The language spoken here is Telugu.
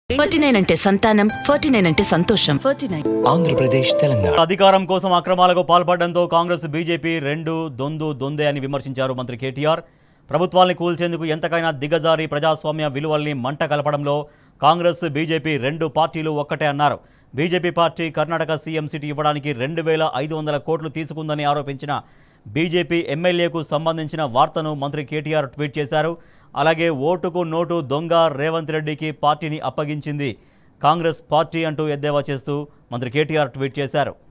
ఫార్టీ నైన్ అంటే సంతానం ఫార్టీ నైన్ అంటే సంతోషం ఫార్టీ నైన్ ఆంధ్రప్రదేశ్ తెలంగాణ అధికారం కోసం అక్రమాలకు పాల్పడడంతో కాంగ్రెస్ బీజేపీ రెండు దొందు దొందే అని విమర్శించారు మంత్రి కేటీఆర్ ప్రభుత్వాల్ని కూల్చేందుకు ఎంతకైనా దిగజారి ప్రజాస్వామ్య విలువల్ని మంట కలపడంలో కాంగ్రెస్ బీజేపీ రెండు పార్టీలు ఒక్కటే అన్నారు BJP party Karnataka CM seat ఇవ్వడానికి రెండు వేల ఐదు వందల కోట్లు తీసుకుందని ఆరోపించిన బీజేపీ ఎమ్మెల్యేకు సంబంధించిన వార్తను మంత్రి కేటీఆర్ ట్వీట్ చేశారు అలాగే ఓటుకు నోటు దొంగ రేవంత్ రెడ్డికి పార్టీని అప్పగించింది కాంగ్రెస్ పార్టీ అంటూ ఎద్దేవా చేస్తూ మంత్రి కేటీఆర్ ట్వీట్ చేశారు